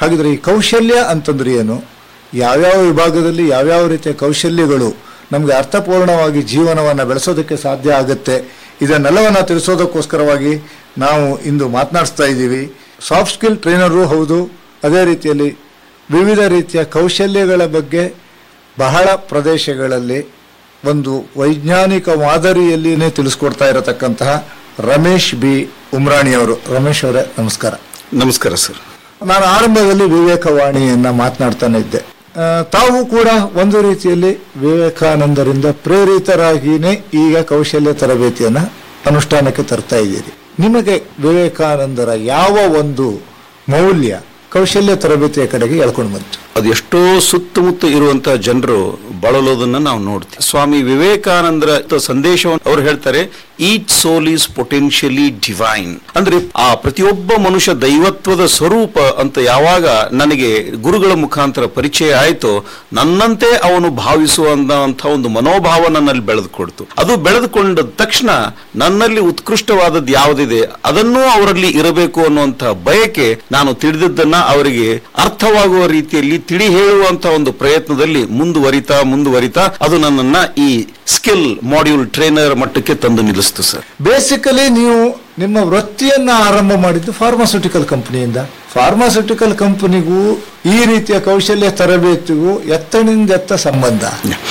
ಹಾಗಿದ್ರೆ ಈ ಕೌಶಲ್ಯ ಅಂತಂದ್ರೆ ಏನು ಯಾವ್ಯಾವ ವಿಭಾಗದಲ್ಲಿ ಯಾವ್ಯಾವ ರೀತಿಯ ಕೌಶಲ್ಯಗಳು ನಮಗೆ ಅರ್ಥಪೂರ್ಣವಾಗಿ ಜೀವನವನ್ನು ಬೆಳೆಸೋದಕ್ಕೆ ಸಾಧ್ಯ ಆಗುತ್ತೆ ಇದನ್ನೆಲ್ಲವನ್ನು ತಿಳಿಸೋದಕ್ಕೋಸ್ಕರವಾಗಿ ನಾವು ಇಂದು ಮಾತನಾಡಿಸ್ತಾ ಇದ್ದೀವಿ ಸಾಫ್ಟ್ ಸ್ಕಿಲ್ ಟ್ರೈನರು ಹೌದು ಅದೇ ರೀತಿಯಲ್ಲಿ ವಿವಿಧ ರೀತಿಯ ಕೌಶಲ್ಯಗಳ ಬಗ್ಗೆ ಬಹಳ ಪ್ರದೇಶಗಳಲ್ಲಿ ಒಂದು ವೈಜ್ಞಾನಿಕ ಮಾದರಿಯಲ್ಲಿನೇ ತಿಳಿಸ್ಕೊಡ್ತಾ ಇರತಕ್ಕಂತಹ ರಮೇಶ್ ಬಿ ಉಮ್ರಾಣಿಯವರು ರಮೇಶ್ ಅವರೇ ನಮಸ್ಕಾರ ನಮಸ್ಕಾರ ಸರ್ ನಾನು ಆರಂಭದಲ್ಲಿ ವಿವೇಕವಾಣಿಯನ್ನ ಮಾತನಾಡ್ತಾನೆ ಇದ್ದೆ ಆ, ತಾವು ಕೂಡ ಒಂದು ರೀತಿಯಲ್ಲಿ ವಿವೇಕಾನಂದರಿಂದ ಪ್ರೇರಿತರಾಗಿಯೇ ಈಗ ಕೌಶಲ್ಯ ತರಬೇತಿಯನ್ನ ಅನುಷ್ಠಾನಕ್ಕೆ ತರ್ತಾ ಇದ್ದೀರಿ ನಿಮಗೆ ವಿವೇಕಾನಂದರ ಯಾವ ಒಂದು ಮೌಲ್ಯ ಕೌಶಲ್ಯ ತರಬೇತಿಯ ಕಡೆಗೆ ಎಳ್ಕೊಂಡು ಬಂತು ಅದು ಎಷ್ಟೋ ಸುತ್ತಮುತ್ತ ಇರುವಂತಹ ಜನರು ಬಳಲೋದನ್ನ ನಾವು ನೋಡ್ತೀವಿ ಸ್ವಾಮಿ ವಿವೇಕಾನಂದರ ಸಂದೇಶವನ್ನು ಅವ್ರು ಹೇಳ್ತಾರೆ each soul is potentially divine ಅಂದ್ರೆ ಆ ಪ್ರತಿಯೊಬ್ಬ ಮನುಷ್ಯ ದೈವತ್ವದ ಸ್ವರೂಪ ಅಂತ ಯಾವಾಗ ನನಗೆ ಗುರುಗಳ ಮುಖಾಂತರ ಪರಿಚಯ ಆಯ್ತೋ ನನ್ನಂತೆ ಅವನು ಭಾವಿಸುವಂತ ಒಂದು ಮನೋಭಾವ ನನ್ನಲ್ಲಿ ಬೆಳೆದುಕೊಡ್ತು ಅದು ಬೆಳೆದುಕೊಂಡ ತಕ್ಷಣ ನನ್ನಲ್ಲಿ ಉತ್ಕೃಷ್ಟವಾದದ್ದು ಯಾವುದಿದೆ ಅದನ್ನೂ ಅವರಲ್ಲಿ ಇರಬೇಕು ಅನ್ನುವಂಥ ಬಯಕೆ ನಾನು ತಿಳಿದದ್ದನ್ನ ಅವರಿಗೆ ಅರ್ಥವಾಗುವ ರೀತಿಯಲ್ಲಿ ತಿಳಿ ಹೇಳುವಂತ ಒಂದು ಪ್ರಯತ್ನದಲ್ಲಿ ಮುಂದುವರಿತಾ ಮುಂದುವರಿತಾ ಅದು ನನ್ನನ್ನ ಈ ಸ್ಕಿಲ್ ಮಾಡ್ಯೂಲ್ ಟ್ರೈನರ್ ಮಟ್ಟಕ್ಕೆ ತಂದು ನಿಲ್ಲಿಸ್ತು ಸರ್ ಬೇಸಿಕಲಿ ನೀವು ನಿಮ್ಮ ವೃತ್ತಿಯನ್ನ ಆರಂಭ ಮಾಡಿದ್ದು ಫಾರ್ಮಾಸ್ಯೂಟಿಕಲ್ ಕಂಪನಿಯಿಂದ ಫಾರ್ಮಾಸ್ಯೂಟಿಕಲ್ ಕಂಪನಿಗೂ ಈ ರೀತಿಯ ಕೌಶಲ್ಯ ತರಬೇತಿಗೂ ಎತ್ತನಿಂದ ಎತ್ತ ಸಂಬಂಧ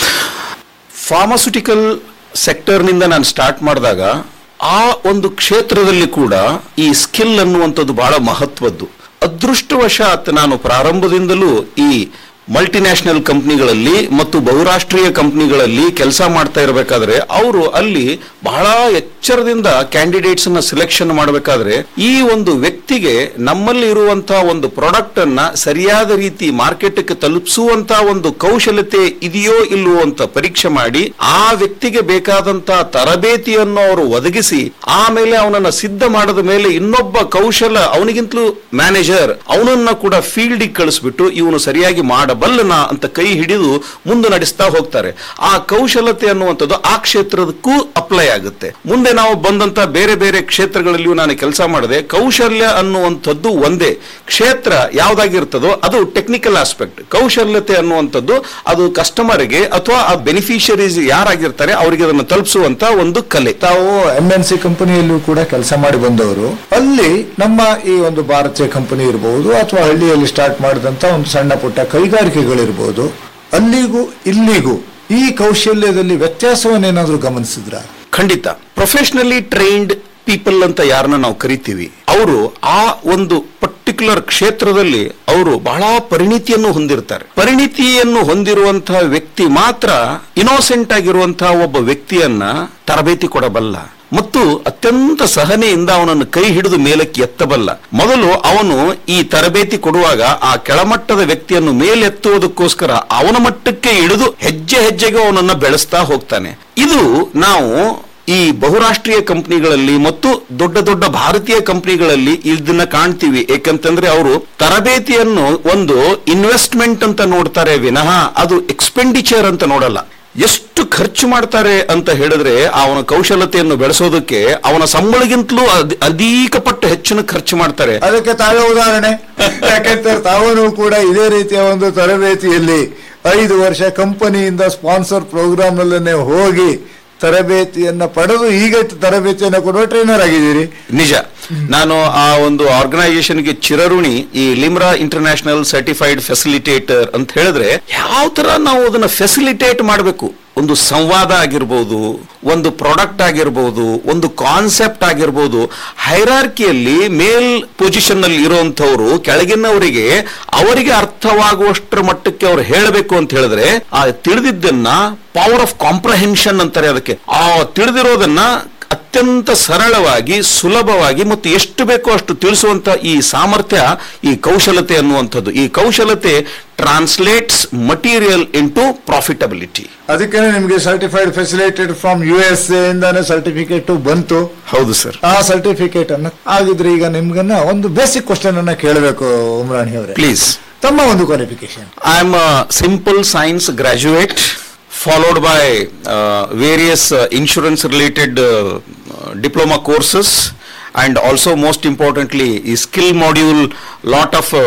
ಫಾರ್ಮಾಸ್ಯೂಟಿಕಲ್ ಸೆಕ್ಟರ್ನಿಂದ ನಾನು ಸ್ಟಾರ್ಟ್ ಮಾಡಿದಾಗ ಆ ಒಂದು ಕ್ಷೇತ್ರದಲ್ಲಿ ಕೂಡ ಈ ಸ್ಕಿಲ್ ಅನ್ನುವಂಥದ್ದು ಬಹಳ ಮಹತ್ವದ್ದು ಅದೃಷ್ಟವಶಾತ್ ನಾನು ಪ್ರಾರಂಭದಿಂದಲೂ ಈ ಮಲ್ಟಿನ್ಯಾಷನಲ್ ಕಂಪ್ನಿಗಳಲ್ಲಿ ಮತ್ತು ಬಹುರಾಷ್ಟ್ರೀಯ ಕಂಪ್ನಿಗಳಲ್ಲಿ ಕೆಲಸ ಮಾಡ್ತಾ ಇರಬೇಕಾದ್ರೆ ಅವರು ಅಲ್ಲಿ ಬಹಳ ಎಚ್ಚರದಿಂದ ಕ್ಯಾಂಡಿಡೇಟ್ಸ್ ಅನ್ನ ಸಿಲೆಕ್ಷನ್ ಮಾಡಬೇಕಾದ್ರೆ ಈ ಒಂದು ವ್ಯಕ್ತಿಗೆ ನಮ್ಮಲ್ಲಿ ಇರುವಂತಹ ಒಂದು ಪ್ರಾಡಕ್ಟ್ ಅನ್ನ ಸರಿಯಾದ ರೀತಿ ಮಾರ್ಕೆಟ್ಗೆ ತಲುಪಿಸುವಂತ ಒಂದು ಕೌಶಲ್ಯತೆ ಇದೆಯೋ ಇಲ್ವೋ ಅಂತ ಪರೀಕ್ಷೆ ಮಾಡಿ ಆ ವ್ಯಕ್ತಿಗೆ ಬೇಕಾದಂತ ತರಬೇತಿಯನ್ನು ಅವರು ಒದಗಿಸಿ ಆಮೇಲೆ ಅವನನ್ನ ಸಿದ್ಧ ಮಾಡದ ಮೇಲೆ ಇನ್ನೊಬ್ಬ ಕೌಶಲ ಅವನಿಗಿಂತಲೂ ಮ್ಯಾನೇಜರ್ ಅವನನ್ನ ಕೂಡ ಫೀಲ್ಡ್ ಕಳಿಸ್ಬಿಟ್ಟು ಇವನು ಸರಿಯಾಗಿ ಮಾಡಬಲ್ಲನ ಅಂತ ಕೈ ಹಿಡಿದು ಮುಂದೆ ನಡೆಸ್ತಾ ಹೋಗ್ತಾರೆ ಆ ಕೌಶಲತೆ ಅನ್ನುವಂಥದ್ದು ಆ ಕ್ಷೇತ್ರದಕ್ಕೂ ಅಪ್ಲೈ ಆಗುತ್ತೆ ಮುಂದೆ ನಾವು ಬಂದಂತ ಬೇರೆ ಬೇರೆ ಕ್ಷೇತ್ರಗಳಲ್ಲಿಯೂ ನಾನು ಕೆಲಸ ಮಾಡಿದೆ ಕೌಶಲ್ಯ ಅನ್ನುವಂಥದ್ದು ಒಂದೇ ಕ್ಷೇತ್ರ ಯಾವ್ದಾಗಿರ್ತದೋ ಅದು ಟೆಕ್ನಿಕಲ್ ಆಸ್ಪೆಕ್ಟ್ ಕೌಶಲ್ಯತೆ ಅನ್ನುವಂಥದ್ದು ಅದು ಕಸ್ಟಮರ್ಗೆ ಅಥವಾ ಆ ಬೆನಿಫಿಷರೀಸ್ ಯಾರಾಗಿರ್ತಾರೆ ಅವರಿಗೆ ಅದನ್ನು ತಲುಪಿಸುವಂತ ಒಂದು ಕಲೆ ತಾವು ಎಂ ಎನ್ ಸಿ ಕಂಪನಿಯಲ್ಲೂ ಕೂಡ ಕೆಲಸ ಮಾಡಿ ಬಂದವರು ಅಲ್ಲಿ ನಮ್ಮ ಈ ಒಂದು ಭಾರತೀಯ ಕಂಪನಿ ಇರಬಹುದು ಅಥವಾ ಹಳ್ಳಿಯಲ್ಲಿ ಸ್ಟಾರ್ಟ್ ಮಾಡಿದಂತ ಒಂದು ಸಣ್ಣ ಪುಟ್ಟ ಕೈಗಾರಿಕೆಗಳಿರ್ಬೋದು ಅಲ್ಲಿಗೂ ಇಲ್ಲಿಗೂ ಈ ಕೌಶಲ್ಯದಲ್ಲಿ ವ್ಯತ್ಯಾಸವನ್ನೇನಾದ್ರೂ ಗಮನಿಸಿದ್ರ ಖಂಡಿತ ಪ್ರೊಫೆಷನಲಿ ಟ್ರೈನ್ಡ್ ಪೀಪಲ್ ಅಂತ ಯಾರನ್ನ ನಾವು ಕರಿತೀವಿ ಅವರು ಆ ಒಂದು ಪರ್ಟಿಕ್ಯುಲರ್ ಕ್ಷೇತ್ರದಲ್ಲಿ ಅವರು ಬಹಳ ಪರಿಣಿತಿಯನ್ನು ಹೊಂದಿರ್ತಾರೆ ಪರಿಣಿತಿಯನ್ನು ಹೊಂದಿರುವಂತಹ ವ್ಯಕ್ತಿ ಮಾತ್ರ ಇನೋಸೆಂಟ್ ಆಗಿರುವಂತಹ ಒಬ್ಬ ವ್ಯಕ್ತಿಯನ್ನ ತರಬೇತಿ ಕೊಡಬಲ್ಲ ಮತ್ತು ಅತ್ಯಂತ ಸಹನೆಯಿಂದ ಅವನನ್ನು ಕೈ ಹಿಡಿದು ಮೇಲಕ್ಕೆ ಎತ್ತಬಲ್ಲ ಮೊದಲು ಅವನು ಈ ತರಬೇತಿ ಕೊಡುವಾಗ ಆ ಕೆಳಮಟ್ಟದ ವ್ಯಕ್ತಿಯನ್ನು ಮೇಲೆತ್ತುವುದಕ್ಕೋಸ್ಕರ ಅವನ ಮಟ್ಟಕ್ಕೆ ಇಳಿದು ಹೆಜ್ಜೆ ಹೆಜ್ಜೆಗೆ ಅವನನ್ನ ಬೆಳೆಸ್ತಾ ಹೋಗ್ತಾನೆ ಇದು ನಾವು ಈ ಬಹುರಾಷ್ಟ್ರೀಯ ಕಂಪನಿಗಳಲ್ಲಿ ಮತ್ತು ದೊಡ್ಡ ದೊಡ್ಡ ಭಾರತೀಯ ಕಂಪನಿಗಳಲ್ಲಿ ಇದನ್ನ ಕಾಣ್ತೀವಿ ಏಕಂತಂದ್ರೆ ಅವರು ತರಬೇತಿಯನ್ನು ಒಂದು ಇನ್ವೆಸ್ಟ್ಮೆಂಟ್ ಅಂತ ನೋಡ್ತಾರೆ ವಿನಃ ಅದು ಎಕ್ಸ್ಪೆಂಡಿಚರ್ ಅಂತ ನೋಡಲ್ಲ ಎಷ್ಟು ಖರ್ಚು ಮಾಡ್ತಾರೆ ಅಂತ ಹೇಳಿದ್ರೆ ಅವನ ಕೌಶಲತೆಯನ್ನು ಬೆಳೆಸೋದಕ್ಕೆ ಅವನ ಸಂಬಳಗಿಂತಲೂ ಅದ್- ಅಧಿಕ ಪಟ್ಟು ಹೆಚ್ಚಿನ ಖರ್ಚು ಮಾಡ್ತಾರೆ ಅದಕ್ಕೆ ತಾವೇ ಉದಾಹರಣೆ ಯಾಕಂದ್ರೆ ತಾವೂ ಕೂಡ ಇದೇ ರೀತಿಯ ಒಂದು ತರಬೇತಿಯಲ್ಲಿ ಐದು ವರ್ಷ ಕಂಪನಿಯಿಂದ ಸ್ಪಾನ್ಸರ್ ಪ್ರೋಗ್ರಾಮ್ ನಲ್ಲೇ ಹೋಗಿ ತರಬೇತಿಯನ್ನ ಪಡೆದು ಈಗ ತರಬೇತಿಯನ್ನ ಕೊಡುವ ಟ್ರೈನರ್ ಆಗಿದ್ದೀರಿ ನಿಜ ನಾನು ಆ ಒಂದು ಆರ್ಗನೈಸೇಷನ್ಗೆ ಚಿರಋಣಿ ಈ ಲಿಮ್ರಾ ಇಂಟರ್ನ್ಯಾಷನಲ್ ಸರ್ಟಿಫೈಡ್ ಫೆಸಿಲಿಟೇಟರ್ ಅಂತ ಹೇಳಿದ್ರೆ ಯಾವ ತರ ನಾವು ಅದನ್ನ ಫೆಸಿಲಿಟೇಟ್ ಮಾಡಬೇಕು ಒಂದು ಸಂವಾದ ಆಗಿರ್ಬೋದು ಒಂದು ಪ್ರಾಡಕ್ಟ್ ಆಗಿರ್ಬೋದು ಒಂದು ಕಾನ್ಸೆಪ್ಟ್ ಆಗಿರ್ಬೋದು ಹೈರಾರ್ಕಿಯಲ್ಲಿ ಮೇಲ್ ಪೊಸಿಷನ್ ನಲ್ಲಿ ಇರುವಂತವ್ರು ಕೆಳಗಿನವರಿಗೆ ಅವರಿಗೆ ಅರ್ಥವಾಗುವಷ್ಟರ ಮಟ್ಟಕ್ಕೆ ಅವ್ರು ಹೇಳಬೇಕು ಅಂತ ಹೇಳಿದ್ರೆ ಆ ತಿಳಿದಿದ್ದನ್ನ ಪವರ್ ಆಫ್ ಕಾಂಪ್ರಹೆನ್ಷನ್ ಅಂತಾರೆ ಅದಕ್ಕೆ ಆ ತಿಳಿದಿರೋದನ್ನ ಅತ್ಯಂತ ಸರಳವಾಗಿ ಸುಲಭವಾಗಿ ಮತ್ತು ಎಷ್ಟು ಬೇಕೋ ಅಷ್ಟು ತಿಳಿಸುವಂತ ಈ ಸಾಮರ್ಥ್ಯ ಈ ಕೌಶಲತೆ ಅನ್ನುವಂಥದ್ದು ಈ ಕೌಶಲತೆ ಟ್ರಾನ್ಸ್ಲೇಟ್ಸ್ ಮಟೀರಿಯಲ್ ಇಂಟು ಪ್ರಾಫಿಟಬಿಲಿಟಿ ಅದಕ್ಕೆ ನಿಮಗೆ certified facilitator from U S A ಇಂದಾನೆ ಸರ್ಟಿಫಿಕೇಟ್ ಬಂತು ಹೌದು ಸರ್ ಆ ಸರ್ಟಿಫಿಕೇಟ್ ಅನ್ನ ಆಗಿದ್ರೆ ಈಗ ನಿಮ್ಗನ್ನ ಒಂದು ಬೇಸಿಕ್ ಕ್ವಶನ್ ಅನ್ನ ಕೇಳಬೇಕು ಉಮ್ರಾಣಿ ಅವರೇ ಪ್ಲೀಸ್ ತಮ್ಮ ಒಂದು qualification I am a simple science graduate followed by uh, various uh, insurance related uh, uh, diploma courses and also most importantly a skill module lot of uh,